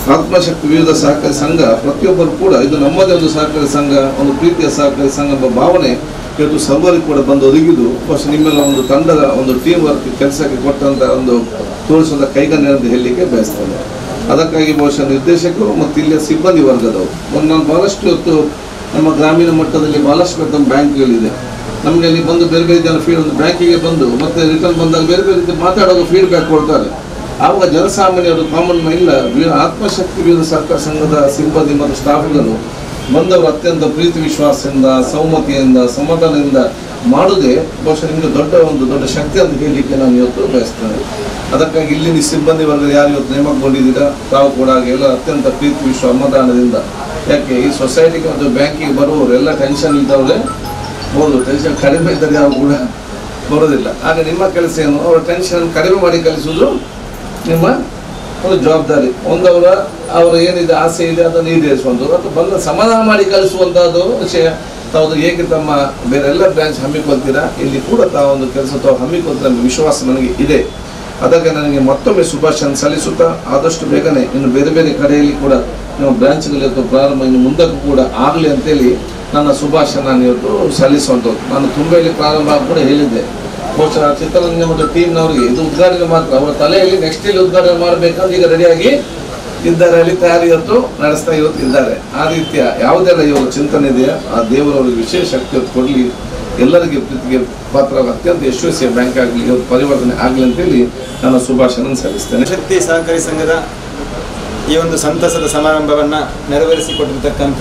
ಆತ್ಮಶಕ್ತಿ ವಿವಿಧ ಸಹಕಾರಿ ಸಂಘ ಪ್ರತಿಯೊಬ್ಬರು ಕೂಡ ಇದು ನಮ್ಮದೇ ಒಂದು ಸಹಕಾರಿ ಸಂಘ ಒಂದು ಪ್ರೀತಿಯ ಸಹಕಾರಿ ಸಂಘ ಎಂಬ ಭಾವನೆ ಇವತ್ತು ಸರ್ವರಿಗೆ ಕೂಡ ಬಂದು ಒದಗಿದು ಬಹುಶಃ ನಿಮ್ಮೆಲ್ಲ ಒಂದು ತಂಡದ ಒಂದು ಟೀಮ್ ವರ್ಕ್ ಕೆಲಸಕ್ಕೆ ಕೊಟ್ಟಂತ ಒಂದು ತೋರಿಸಿದ ಕೈಗಣ್ಯ ಅಂತ ಹೇಳಲಿಕ್ಕೆ ಬಯಸ್ತೇನೆ ಅದಕ್ಕಾಗಿ ಬಹುಶಃ ನಿರ್ದೇಶಕರು ಮತ್ತು ಇಲ್ಲಿಯ ಸಿಬ್ಬಂದಿ ವರ್ಗದವರು ಒಂದು ನಾನು ಬಹಳಷ್ಟು ಇವತ್ತು ನಮ್ಮ ಗ್ರಾಮೀಣ ಮಟ್ಟದಲ್ಲಿ ಬಹಳಷ್ಟು ನಮ್ಮ ಬ್ಯಾಂಕ್ಗಳಿದೆ ನಮಗೆ ಅಲ್ಲಿ ಬಂದು ಬೇರೆ ಬೇರೆ ಜನ ಫೀಡ್ ಒಂದು ಬ್ಯಾಂಕಿಗೆ ಬಂದು ಮತ್ತೆ ರಿಟರ್ನ್ ಬಂದಾಗ ಬೇರೆ ಬೇರೆ ರೀತಿ ಮಾತಾಡುವಾಗ ಫೀಡ್ಬ್ಯಾಕ್ ಕೊಡ್ತಾರೆ ಆವಾಗ ಜನಸಾಮಾನ್ಯರು ಕಾಮನ್ ಇಲ್ಲ ವೀರ ಆತ್ಮಶಕ್ತಿ ವಿವಿಧ ಸರ್ಕಾರ ಸಂಘದ ಸಿಬ್ಬಂದಿ ಮತ್ತು ಸ್ಟಾಫ್ಗಳು ಬಂದವರು ಅತ್ಯಂತ ಪ್ರೀತಿ ವಿಶ್ವಾಸದಿಂದ ಸೌಮತಿಯಿಂದ ಸಮಾಧಾನದಿಂದ ಮಾಡುವುದೇ ಬಹುಶಃ ನಿಮಗೆ ದೊಡ್ಡ ಒಂದು ದೊಡ್ಡ ಶಕ್ತಿ ಅಂತ ಹೇಳಲಿಕ್ಕೆ ನಾನು ಇವತ್ತು ಬಯಸ್ತೇನೆ ಅದಕ್ಕಾಗಿ ಇಲ್ಲಿನ ಸಿಬ್ಬಂದಿ ವರ್ಗ ಯಾರು ಇವತ್ತು ನೇಮಕಗೊಂಡಿದ್ದೀರಾ ತಾವು ಕೂಡ ಹಾಗೆ ಎಲ್ಲ ಅತ್ಯಂತ ಪ್ರೀತಿ ವಿಶ್ವ ಸಮಾಧಾನದಿಂದ ಯಾಕೆ ಈ ಸೊಸೈಟಿಗೆ ಮತ್ತು ಬ್ಯಾಂಕಿಗೆ ಬರುವವರು ಎಲ್ಲ ಟೆನ್ಷನ್ ಇದ್ದವ್ರೆ ಹೌದು ಟೆನ್ಷನ್ ಕಡಿಮೆ ಇದ್ದರೆ ಯಾವ ಕೂಡ ಬರೋದಿಲ್ಲ ಆಗ ನಿಮ್ಮ ಕೆಲಸ ಏನು ಅವರ ಟೆನ್ಷನ್ ಕಡಿಮೆ ಮಾಡಿ ಕಲಿಸುವುದು ನಿಮ್ಮ ಒಂದು ಜವಾಬ್ದಾರಿ ಒಂದವರ ಅವರ ಏನಿದೆ ಆಸೆ ಇದೆ ಅದನ್ನು ಈಡೇರಿಸುವಂಥದ್ದು ಅಥವಾ ಬಂದ ಸಮಾಧಾನ ಮಾಡಿ ಕಲಿಸುವಂಥದ್ದು ವಿಷಯ ತಾವು ಹೇಗೆ ತಮ್ಮ ಬೇರೆಲ್ಲ ಬ್ರಾಂಚ್ ಹಮ್ಮಿಕೊಳ್ತೀರಾ ಇಲ್ಲಿ ಕೂಡ ತಾವು ಒಂದು ಕೆಲಸ ತಾವು ಹಮ್ಮಿಕೊಳ್ತೀರ ಎಂಬ ವಿಶ್ವಾಸ ನನಗೆ ಇದೆ ಅದಕ್ಕೆ ನನಗೆ ಮತ್ತೊಮ್ಮೆ ಶುಭಾಶಯ ಸಲ್ಲಿಸುತ್ತಾ ಆದಷ್ಟು ಬೇಗನೆ ಇನ್ನು ಬೇರೆ ಬೇರೆ ಕಡೆಯಲ್ಲಿ ಕೂಡ ನಿಮ್ಮ ಬ್ರಾಂಚ್ಗಳು ಪ್ರಾರಂಭ ಇನ್ನು ಮುಂದಕ್ಕೂ ಕೂಡ ಆಗಲಿ ಅಂತೇಳಿ ನನ್ನ ಶುಭಾಶಯ ನಾನು ಇವತ್ತು ಸಲ್ಲಿಸುವಂಥದ್ದು ನಾನು ತುಂಬೆಯಲ್ಲಿ ಪ್ರಾರಂಭ ಕೂಡ ಹೇಳಿದ್ದೆ ಬಹುಶಃ ಚಿತ್ರರಂಜನ ಮತ್ತು ಟೀಮ್ನವರಿಗೆ ಇದು ಉದ್ಘಾಟನೆ ಮಾತ್ರ ಅವರ ತಲೆಯಲ್ಲಿ ನೆಕ್ಸ್ಟ್ ಇಲ್ಲಿ ಉದ್ಘಾಟನೆ ಮಾಡಬೇಕಂತ ಈಗ ರೆಡಿಯಾಗಿ ಇದ್ದಾರೆ ಅಲ್ಲಿ ತಯಾರಿ ಇವತ್ತು ನಡೆಸ್ತಾ ಇವತ್ತು ಇದ್ದಾರೆ ಆ ರೀತಿಯ ಯಾವುದೆಲ್ಲ ಇವಾಗ ಚಿಂತನೆ ಇದೆಯಾ ಆ ದೇವರವರಿಗೆ ವಿಶೇಷ ಶಕ್ತಿ ಇವತ್ತು ಕೊಡಲಿ ಎಲ್ಲರಿಗೆ ಪ್ರೀತಿಗೆ ಪಾತ್ರ ಅತ್ಯಂತ ಯಶಸ್ವಿಯ ಬ್ಯಾಂಕ್ ಆಗಲಿ ಇವತ್ತು ಪರಿವರ್ತನೆ ಆಗಲಿ ಅಂತೇಳಿ ನನ್ನ ಶುಭಾಶಯ ಸಲ್ಲಿಸ್ತೇನೆ ಶಕ್ತಿ ಸಹಕಾರಿ ಸಂಘದ ಈ ಒಂದು ಸಂತಸದ ಸಮಾರಂಭವನ್ನು ನೆರವೇರಿಸಿಕೊಟ್ಟಿರ್ತಕ್ಕಂಥ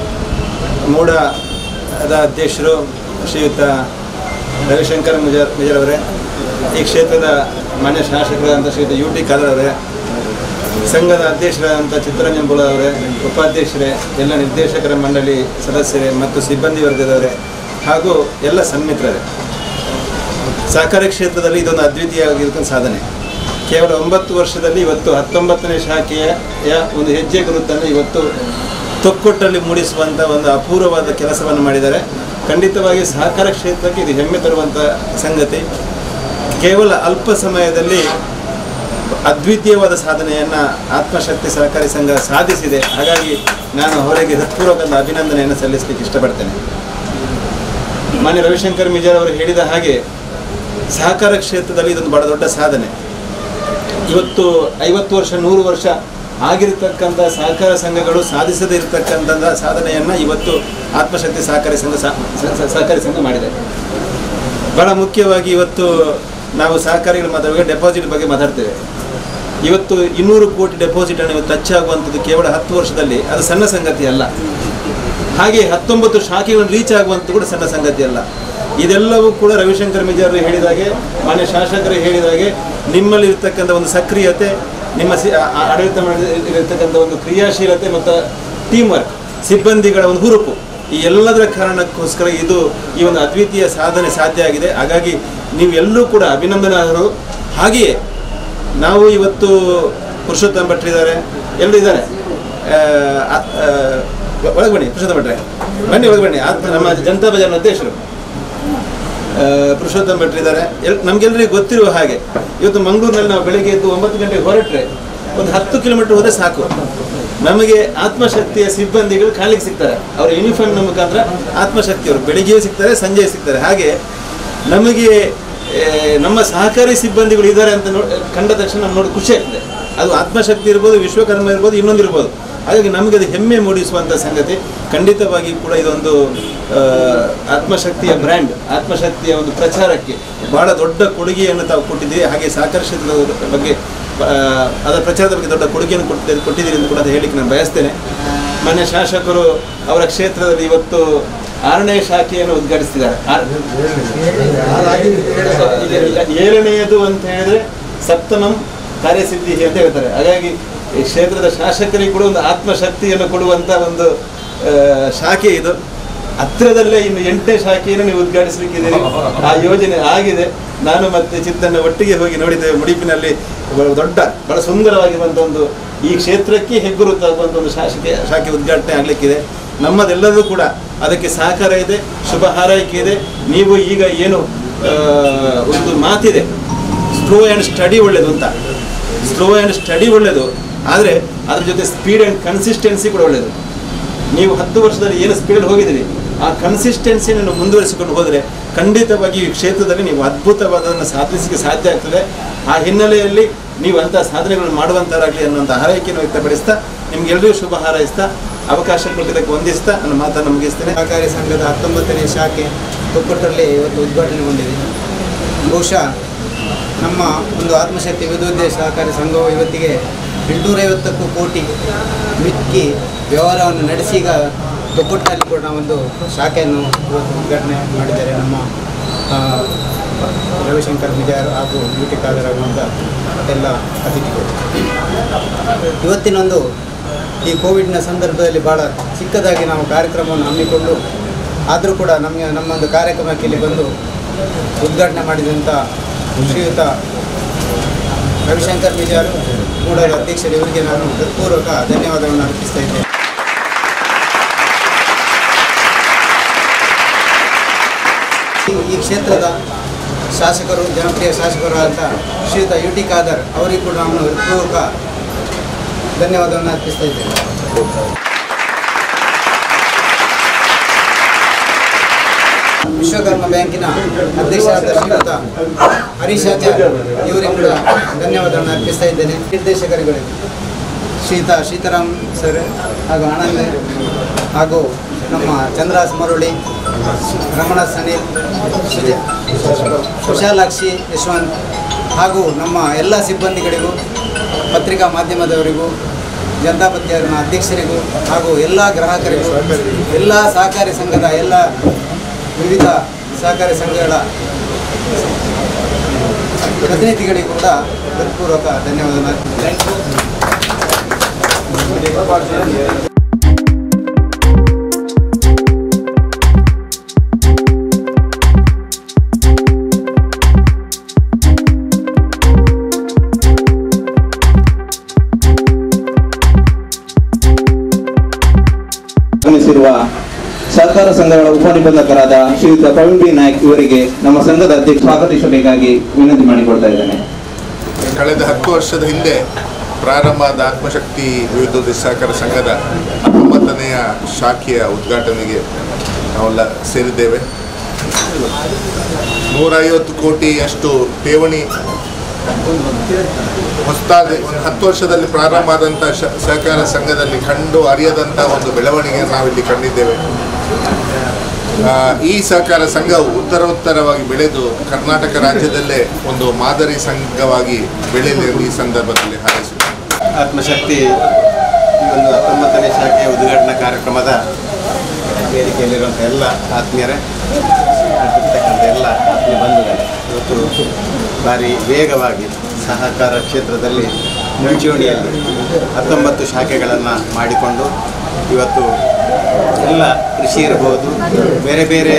ಮೂಡದ ಅಧ್ಯಕ್ಷರು ಶ್ರೀಯುತ ರವಿಶಂಕರ್ ಮುಜರ್ ಮುಜರವರೇ ಈ ಕ್ಷೇತ್ರದ ಮಾನ್ಯ ಶಾಸಕರಾದಂಥ ಶ್ರೀಯುತ ಯು ಟಿ ಖಾದರ್ ಅವರೇ ಸಂಘದ ಅಧ್ಯಕ್ಷರಾದಂಥ ಚಿತ್ತರಂಜನ್ ಬೋಳ ಅವರೇ ಉಪಾಧ್ಯಕ್ಷರೇ ಎಲ್ಲ ನಿರ್ದೇಶಕರ ಮಂಡಳಿ ಸದಸ್ಯರೇ ಮತ್ತು ಸಿಬ್ಬಂದಿ ವರ್ಗದವರೇ ಹಾಗೂ ಎಲ್ಲ ಸನ್ಮಿತ್ರರೇ ಸಹಕಾರಿ ಕ್ಷೇತ್ರದಲ್ಲಿ ಇದೊಂದು ಅದ್ವಿತೀಯವಾಗಿರ್ತಕ್ಕಂಥ ಸಾಧನೆ ಕೇವಲ ಒಂಬತ್ತು ವರ್ಷದಲ್ಲಿ ಇವತ್ತು ಹತ್ತೊಂಬತ್ತನೇ ಶಾಖೆಯ ಯ ಒಂದು ಹೆಜ್ಜೆ ಗುರುತನ್ನು ಇವತ್ತು ತೊಕ್ಕೊಟ್ಟಲ್ಲಿ ಮೂಡಿಸುವಂಥ ಒಂದು ಅಪೂರ್ವವಾದ ಕೆಲಸವನ್ನು ಮಾಡಿದ್ದಾರೆ ಖಂಡಿತವಾಗಿ ಸಹಕಾರ ಕ್ಷೇತ್ರಕ್ಕೆ ಇದು ಹೆಮ್ಮೆ ತರುವಂಥ ಸಂಗತಿ ಕೇವಲ ಅಲ್ಪ ಸಮಯದಲ್ಲಿ ಅದ್ವಿತೀಯವಾದ ಸಾಧನೆಯನ್ನು ಆತ್ಮಶಕ್ತಿ ಸಹಕಾರಿ ಸಂಘ ಸಾಧಿಸಿದೆ ಹಾಗಾಗಿ ನಾನು ಅವರಿಗೆ ಹೃತ್ಪೂರ್ವಕದ ಅಭಿನಂದನೆಯನ್ನು ಸಲ್ಲಿಸಲಿಕ್ಕೆ ಇಷ್ಟಪಡ್ತೇನೆ ಮಾನ್ಯ ರವಿಶಂಕರ್ ಮಿಜರ್ ಅವರು ಹೇಳಿದ ಹಾಗೆ ಸಹಕಾರ ಕ್ಷೇತ್ರದಲ್ಲಿ ಇದೊಂದು ಬಹಳ ದೊಡ್ಡ ಸಾಧನೆ ಇವತ್ತು ಐವತ್ತು ವರ್ಷ ನೂರು ವರ್ಷ ಆಗಿರತಕ್ಕಂಥ ಸಹಕಾರ ಸಂಘಗಳು ಸಾಧಿಸದೇ ಇರತಕ್ಕಂಥ ಸಾಧನೆಯನ್ನು ಇವತ್ತು ಆತ್ಮಶಕ್ತಿ ಸಹಕಾರಿ ಸಂಘ ಸಹ- ಸಹ- ಸಹಕಾರಿ ಸಂಘ ಮಾಡಿದೆ ಬಹಳ ಮುಖ್ಯವಾಗಿ ಇವತ್ತು ನಾವು ಸಹಕಾರಿಗಳ ಮಾತಾಡುವಾಗ ಡೆಪಾಸಿಟ್ ಬಗ್ಗೆ ಮಾತಾಡ್ತೇವೆ ಇವತ್ತು ಇನ್ನೂರು ಕೋಟಿ ಡೆಪಾಸಿಟ್ ಅನ್ನು ಇವತ್ತು ಟಚ್ ಆಗುವಂಥದ್ದು ಕೇವಲ ಹತ್ತು ವರ್ಷದಲ್ಲಿ ಅದು ಸಣ್ಣ ಸಂಗತಿ ಅಲ್ಲ ಹಾಗೆ ಹತ್ತೊಂಬತ್ತು ಶಾಖೆಗಳನ್ನು ರೀಚ್ ಆಗುವಂಥದ್ದು ಕೂಡ ಸಣ್ಣ ಸಂಗತಿ ಅಲ್ಲ ಇದೆಲ್ಲವೂ ಕೂಡ ರವಿಶಂಕರ್ ಮಿಜಾರು ಹೇಳಿದಾಗೆ ಮಾನ್ಯ ಶಾಸಕರು ಹೇಳಿದಾಗೆ ನಿಮ್ಮಲ್ಲಿ ಇರ್ತಕ್ಕಂಥ ಒಂದು ಸಕ್ರಿಯತೆ ನಿಮ್ಮ ಸಿ ಆ- ಆ- ಆಡಳಿತ ಇರತಕ್ಕಂಥ ಒಂದು ಕ್ರಿಯಾಶೀಲತೆ ಮತ್ತು ಟೀಮ್ ವರ್ಕ್ ಸಿಬ್ಬಂದಿಗಳ ಒಂದು ಹುರುಪು ಈ ಎಲ್ಲದರ ಕಾರಣಕ್ಕೋಸ್ಕರ ಇದು ಈ ಒಂದು ಅದ್ವಿತೀಯ ಸಾಧನೆ ಸಾಧ್ಯ ಆಗಿದೆ ಹಾಗಾಗಿ ನೀವೆಲ್ಲರೂ ಕೂಡ ಅಭಿನಂದನಾರ್ಹರು ಹಾಗೆಯೇ ನಾವು ಇವತ್ತು ಪುರುಷೋತ್ತಮ ಭಟ್ರಿದ್ದಾರೆ ಎಲ್ಲರೂ ಇದ್ದಾರೆ ಆ, ಆ, ಆ, ಒಳಗೆ ಬನ್ನಿ ಪುರುಷೋತ್ತಮ ಭಟ್ರೆ ಬನ್ನಿ ಒಳಗೆ ಬನ್ನಿ ಆತ್ಮ ನಮ್ಮ ಜನತಾ ಬಜಾರ್ನ ಅಧ್ಯಕ್ಷರು ಆ, ಪುರುಷೋತ್ತಮ ಭಟ್ರಿದ್ದಾರೆ ಎಲ್ ನಮಗೆಲ್ಲರಿಗೂ ಗೊತ್ತಿರುವ ಹಾಗೆ ಇವತ್ತು ಮಂಗಳೂರಿನಲ್ಲಿ ನಾವು ಬೆಳಿಗ್ಗೆ ಎದ್ದು ಒಂಬತ್ತು ಗಂಟೆಗೆ ಹೊರಟ್ರೆ ಒಂದು ಹತ್ತು ಕಿಲೋಮೀಟರ್ ಹೋದರೆ ಸಾಕು ನಮಗೆ ಆತ್ಮಶಕ್ತಿಯ ಸಿಬ್ಬಂದಿಗಳು ಕಾಲಿಗೆ ಸಿಗ್ತಾರೆ ಅವರ ಯೂನಿಫಾರ್ಮ್ನ ಮುಖಾಂತರ ಆತ್ಮಶಕ್ತಿಯವರು ಬೆಳಿಗ್ಗೆ ಸಿಗ್ತಾರೆ ಸಂಜೆ ಸಿಗ್ತಾರೆ ಹಾಗೆ ನಮಗೆ ಏ, ನಮ್ಮ ಸಹಕಾರಿ ಸಿಬ್ಬಂದಿಗಳು ಇದ್ದಾರೆ ಅಂತ ನೋ ಕಂಡ ತಕ್ಷಣ ನಮ್ಗೆ ನೋಡಿ ಖುಷಿ ಆಗ್ತದೆ ಅದು ಆತ್ಮಶಕ್ತಿ ಇರ್ಬೋದು ವಿಶ್ವಕರ್ಮ ಇರ್ಬೋದು ಇನ್ನೊಂದು ಇರ್ಬೋದು ಹಾಗಾಗಿ ನಮಗೆ ಅದು ಹೆಮ್ಮೆ ಮೂಡಿಸುವಂಥ ಸಂಗತಿ ಖಂಡಿತವಾಗಿ ಕೂಡ ಇದೊಂದು ಆ, ಆತ್ಮಶಕ್ತಿಯ ಬ್ರ್ಯಾಂಡ್ ಆತ್ಮಶಕ್ತಿಯ ಒಂದು ಪ್ರಚಾರಕ್ಕೆ ಬಹಳ ದೊಡ್ಡ ಕೊಡುಗೆಯನ್ನು ತಾವು ಕೊಟ್ಟಿದ್ದೀರಿ ಹಾಗೆ ಸಹಕಾರ ಕ್ಷೇತ್ರದ ಬಗ್ಗೆ ಆ, ಅದರ ಪ್ರಚಾರದ ಬಗ್ಗೆ ದೊಡ್ಡ ಕೊಡುಗೆಯನ್ನು ಕೊಟ್ಟಿದ್ದೀರಿ ಕೊಟ್ಟಿದ್ದೀರಿ ಅಂತ ಕೂಡ ಅದು ಹೇಳಿಕ್ಕೆ ನಾನು ಬಯಸ್ತೇನೆ ಮಾನ್ಯ ಶಾಸಕರು ಅವರ ಕ್ಷೇತ್ರದಲ್ಲಿ ಇವತ್ತು ಆರನೇ ಶಾಖೆಯನ್ನು ಉದ್ಘಾಟಿಸಿದ್ದಾರೆ ಆರ್- ಈಗ ಈಗ ಏಳನೆಯದು ಅಂತ ಹೇಳಿದ್ರೆ ಸಪ್ತಮಂ ಕಾರ್ಯಸಿದ್ಧಿ ಅಂತ ಹೇಳ್ತಾರೆ ಹಾಗಾಗಿ ಈ ಕ್ಷೇತ್ರದ ಶಾಸಕರಿಗೆ ಕೂಡ ಒಂದು ಆತ್ಮಶಕ್ತಿಯನ್ನು ಕೊಡುವಂತ ಒಂದು ಆ, ಶಾಖೆ ಇದು ಹತ್ತಿರದಲ್ಲೇ ಇನ್ನು ಎಂಟನೇ ಶಾಖೆಯನ್ನು ನೀವು ಉದ್ಘಾಟಿಸಲಿಕ್ಕಿದ್ದೀರಿ ಆ ಯೋಜನೆ ಆಗಿದೆ ನಾನು ಮತ್ತೆ ಚಿತ್ತನ್ನ ಒಟ್ಟಿಗೆ ಹೋಗಿ ನೋಡಿದ್ದೇವೆ ಮುಡಿಪಿನಲ್ಲಿ ಬಹಳ ದೊಡ್ಡ ಬಹಳ ಸುಂದರವಾಗಿರುವಂಥ ಒಂದು ಈ ಕ್ಷೇತ್ರಕ್ಕೆ ಹೆಗ್ಗುರುತಾಗುವಂಥ ಒಂದು ಶಾಸಕ ಶಾಖೆ ಉದ್ಘಾಟನೆ ಆಗಲಿಕ್ಕಿದೆ ನಮ್ಮದೆಲ್ಲದೂ ಕೂಡ ಅದಕ್ಕೆ ಸಹಕಾರ ಇದೆ ಶುಭ ಹಾರೈಕೆ ಇದೆ ನೀವು ಈಗ ಏನು ಆ, ಒಂದು ಮಾತಿದೆ ಸ್ಲೋ ಆ್ಯಂಡ್ ಸ್ಟಡಿ ಒಳ್ಳೆಯದು ಅಂತ ಸ್ಲೋ ಆ್ಯಂಡ್ ಸ್ಟಡಿ ಒಳ್ಳೆಯದು ಆದರೆ ಅದ್ರ ಜೊತೆ ಸ್ಪೀಡ್ ಆ್ಯಂಡ್ ಕನ್ಸಿಸ್ಟೆನ್ಸಿ ಕೂಡ ಒಳ್ಳೆಯದು ನೀವು ಹತ್ತು ವರ್ಷದಲ್ಲಿ ಏನು ಸ್ಪೀಡಲ್ಲಿ ಹೋಗಿದ್ದೀರಿ ಆ ಕನ್ಸಿಸ್ಟೆನ್ಸಿಯನ್ನು ಮುಂದುವರಿಸಿಕೊಂಡು ಹೋದರೆ ಖಂಡಿತವಾಗಿ ಈ ಕ್ಷೇತ್ರದಲ್ಲಿ ನೀವು ಅದ್ಭುತವಾದದನ್ನು ಸಾಧಿಸಲಿಕ್ಕೆ ಸಾಧ್ಯ ಆಗ್ತದೆ ಆ ಹಿನ್ನೆಲೆಯಲ್ಲಿ ನೀವು ಅಂಥ ಸಾಧನೆಗಳನ್ನು ಮಾಡುವಂಥರಾಗಲಿ ಅನ್ನುವಂಥ ಹಾರೈಕೆಯನ್ನು ವ್ಯಕ್ತಪಡಿಸ್ತಾ ನಿಮ್ಗೆಲ್ಲರಿಗೂ ಶುಭ ಹಾರೈಸ್ತಾ ಅವಕಾಶ ಕೊಟ್ಟಿದ್ದಕ್ಕೆ ವಂದಿಸ್ತಾ ನನ್ನ ಮಾತನ್ನು ಮುಗಿಸ್ತೇನೆ ಸಹಕಾರಿ ಸಂಘದ ಹತ್ತೊಂಬತ್ತನೇ ಶಾಖೆ ತೊಕ್ಕೊಟ್ಟಲ್ಲಿ ಇವತ್ತು ಉದ್ಘಾಟನೆಗೊಂಡಿದೆ ಬಹುಶಃ ನಮ್ಮ ಒಂದು ಆತ್ಮಶಕ್ತಿ ವಿದ್ಯುದ್ದೇಶ ಸಹಕಾರಿ ಸಂಘವು ಇವತ್ತಿಗೆ ಎಂಟುನೂರೈವತ್ತಕ್ಕೂ ಕೋಟಿ ಮಿಕ್ಕಿ ವ್ಯವಹಾರವನ್ನು ನಡೆಸಿ ಈಗ ತೊಕ್ಕೊಟ್ಟಲ್ಲಿ ಕೂಡ ಒಂದು ಶಾಖೆಯನ್ನು ಇವತ್ತು ಉದ್ಘಾಟನೆ ಮಾಡಿದ್ದಾರೆ ನಮ್ಮ ಆ, ರವಿಶಂಕರ್ ವಿಜಯರ್ ಹಾಗೂ ಬ್ಯೂಟಿ ಕಾಲರ್ ಆಗುವಂಥ ಎಲ್ಲ ಅತಿಥಿಗಳು ಇವತ್ತಿನೊಂದು ಈ ಕೋವಿಡ್ನ ಸಂದರ್ಭದಲ್ಲಿ ಭಾಳ ಚಿಕ್ಕದಾಗಿ ನಾವು ಕಾರ್ಯಕ್ರಮವನ್ನು ಹಮ್ಮಿಕೊಂಡು ಆದರೂ ಕೂಡ ನಮಗೆ ನಮ್ಮೊಂದು ಕಾರ್ಯಕ್ರಮಕ್ಕೆ ಇಲ್ಲಿ ಬಂದು ಉದ್ಘಾಟನೆ ಮಾಡಿದಂಥ ಶ್ರೀಯುತ ರವಿಶಂಕರ್ ಬಿಜಾರ್ ಮೂಡಲ ಅಧ್ಯಕ್ಷರು ಇವರಿಗೆ ನಾನು ಹೃತ್ಪೂರ್ವಕ ಧನ್ಯವಾದವನ್ನು ಅರ್ಪಿಸ್ತಾ ಇದ್ದೇನೆ ಈ- ಈ ಕ್ಷೇತ್ರದ ಶಾಸಕರು ಜನಪ್ರಿಯ ಶಾಸಕರು ಆದ ಶ್ರೀಯುತ ಯು ಟಿ ಖಾದರ್ ಅವರಿಗೂ ಕೂಡ ನಾನು ಹೃತ್ಪೂರ್ವಕ ಧನ್ಯವಾದವನ್ನು ಅರ್ಪಿಸ್ತಾ ಇದ್ದೇನೆ ವಿಶ್ವಕರ್ಮ ಬ್ಯಾಂಕಿನ ಅಧ್ಯಕ್ಷರಾದ ಶ್ರೀಯುತ ಹರೀಶ್ ಆಚಾರ್ಯ ಇವರಿಗೂ ಕೂಡ ಧನ್ಯವಾದವನ್ನು ಅರ್ಪಿಸ್ತಾ ಇದ್ದೇನೆ ನಿರ್ದೇಶಕರುಗಳಿಗೆ ಶ್ರೀಯುತ ಸೀತಾರಾಮ್ ಸರ್ ಹಾಗೂ ಆನಂದ್ ಹಾಗೂ ನಮ್ಮ ಚಂದ್ರಾಸ್ ಮರುಳಿ ರಮಣ ಸನೀಲ್ ಸುಜ ಕುಶಾಲಾಕ್ಷಿ ಯಶವಂತ್ ಹಾಗೂ ನಮ್ಮ ಎಲ್ಲ ಸಿಬ್ಬಂದಿಗಳಿಗೂ ಪತ್ರಿಕಾ ಮಾಧ್ಯಮದವರಿಗೂ ಜನತಾ ಪತ್ರಿಕೆಯ ಅಧ್ಯಕ್ಷರಿಗೂ ಹಾಗೂ ಎಲ್ಲ ಗ್ರಾಹಕರಿಗೂ ಎಲ್ಲ ಸಹಕಾರಿ ಸಂಘದ ಎಲ್ಲ ವಿವಿಧ ಸಹಕಾರಿ ಸಂಘಗಳ ಪ್ರತಿನಿಧಿಗಳಿಗೂ ಕೂಡ ಹೃತ್ಪೂರ್ವಕ ಧನ್ಯವಾದ ಥ್ಯಾಂಕ್ ಯು ಆಗಮಿಸಿರುವ ಸಹಕಾರ ಸಂಘಗಳ ಉಪನಿಬಂಧಕರಾದ ಶ್ರೀಯುತ ಪ್ರವೀಣ್ ಬಿ ನಾಯ್ಕ್ ಇವರಿಗೆ ನಮ್ಮ ಸಂಘದ ಅಧ್ಯಕ್ಷ ಸ್ವಾಗತಿಸಬೇಕಾಗಿ ವಿನಂತಿ ಮಾಡಿಕೊಳ್ತಾ ಇದ್ದೇನೆ ಕಳೆದ ಹತ್ತು ವರ್ಷದ ಹಿಂದೆ ಪ್ರಾರಂಭ ಆದ ಆತ್ಮಶಕ್ತಿ ವಿದ್ಯುತ್ ಸಹಕಾರ ಸಂಘದ ಹತ್ತೊಂಬತ್ತನೆಯ ಶಾಖೆಯ ಉದ್ಘಾಟನೆಗೆ ನಾವೆಲ್ಲ ಸೇರಿದ್ದೇವೆ ನೂರೈವತ್ತು ಕೋಟಿಯಷ್ಟು ಠೇವಣಿ ಹೊಸದಾಗಿ ಒಂದು ಹತ್ತು ವರ್ಷದಲ್ಲಿ ಪ್ರಾರಂಭ ಆದಂಥ ಶ- ಸಹಕಾರ ಸಂಘದಲ್ಲಿ ಕಂಡು ಅರಿಯದಂಥ ಒಂದು ಬೆಳವಣಿಗೆ ನಾವಿಲ್ಲಿ ಕಂಡಿದ್ದೇವೆ ಆ, ಈ ಸಹಕಾರ ಸಂಘವು ಉತ್ತರೋತ್ತರವಾಗಿ ಬೆಳೆದು ಕರ್ನಾಟಕ ರಾಜ್ಯದಲ್ಲೇ ಒಂದು ಮಾದರಿ ಸಂಘವಾಗಿ ಬೆಳೆಯಲಿ ಎಂದು ಈ ಸಂದರ್ಭದಲ್ಲಿ ಹಾರೈಸುತ್ತೇನೆ ಆತ್ಮಶಕ್ತಿ ಈ ಒಂದು ಹತ್ತೊಂಬತ್ತನೇ ಶಾಖೆಯ ಉದ್ಘಾಟನಾ ಕಾರ್ಯಕ್ರಮದ ವೇದಿಕೆಯಲ್ಲಿರುವಂಥ ಎಲ್ಲ ಆತ್ಮೀಯರೇ ಇರ್ತಕ್ಕಂಥ ಎಲ್ಲ ಆತ್ಮೀಯ ಬಂಧುಗಳೇ ಇವತ್ತು ಭಾರಿ ವೇಗವಾಗಿ ಸಹಕಾರ ಕ್ಷೇತ್ರದಲ್ಲಿ ಮುಂಚೂಣಿಯಲ್ಲಿ ಹತ್ತೊಂಬತ್ತು ಶಾಖೆಗಳನ್ನು ಮಾಡಿಕೊಂಡು ಇವತ್ತು ಎಲ್ಲ ಕೃಷಿ ಇರ್ಬೋದು ಬೇರೆ ಬೇರೆ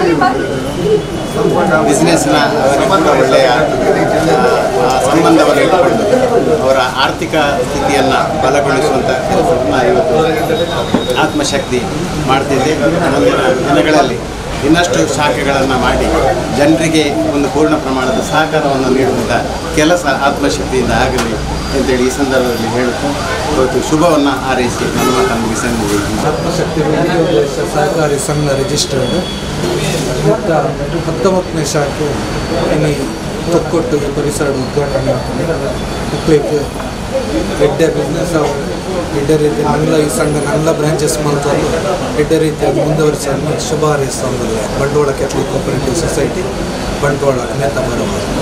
ಬಿಸ್ನೆಸ್ನ ಅವರಿಗೆ ಕೂಡ ಒಳ್ಳೆಯ ಆ, ಸಂಬಂಧವನ್ನು ಇಟ್ಟುಕೊಂಡು ಅವರ ಆರ್ಥಿಕ ಸ್ಥಿತಿಯನ್ನು ಬಲಗೊಳಿಸುವಂಥ ಕೆಲಸವನ್ನು ಇವತ್ತು ಆತ್ಮಶಕ್ತಿ ಮಾಡ್ತಿದೆ ಮುಂದಿನ ದಿನಗಳಲ್ಲಿ ಇನ್ನಷ್ಟು ಶಾಖೆಗಳನ್ನು ಮಾಡಿ ಜನರಿಗೆ ಒಂದು ಪೂರ್ಣ ಪ್ರಮಾಣದ ಸಹಕಾರವನ್ನು ನೀಡುವಂಥ ಕೆಲಸ ಆತ್ಮಶಕ್ತಿಯಿಂದ ಆಗಲಿ ಅಂತೇಳಿ ಈ ಸಂದರ್ಭದಲ್ಲಿ ಹೇಳುತ್ತಾ ಇವತ್ತು ಶುಭವನ್ನು ಹಾರೈಸಿ ನನ್ನ ಮಾತನ್ನು ಮುಗಿಸಿದ್ದೇನೆ ಆತ್ಮಶಕ್ತಿ ವಿದ್ಯೋದ್ದೇಶ ಸಹಕಾರಿ ಸಂಘ ರಿಜಿಸ್ಟರ್ಡ್ ಮತ್ತು ಹತ್ತೊಂಬತ್ತನೇ ಶಾಖೆ ಇನ್ನು ತೊಕ್ಕೊಟ್ಟು ಈ ಪರಿಸರ ಉದ್ಘಾಟನೆ ಉಪಯೋಗ ಎಡ್ಡೆ ಬಿಸ್ನೆಸ್ ಎಡ್ಡೆ ರೀತಿ ನಲ್ಲ ಈ ಸಂಘ ನಲ್ಲ ಬ್ರಾಂಚಸ್ ಮಾಡ್ತಾರೆ ಎಡ್ಡೆ ರೀತಿಯಾಗಿ ಮುಂದುವರಿಸಲು ಶುಭ ಹಾರೈಸ್ತಂದ್ರೆ ಬಂಡವಾಳ ಕ್ಯಾಪಿಟಲ್ ಕೋಪರೇಟಿವ್ ಸೊಸೈಟಿ ಬಂಡವಾಳ ನೇತ ಬರುವ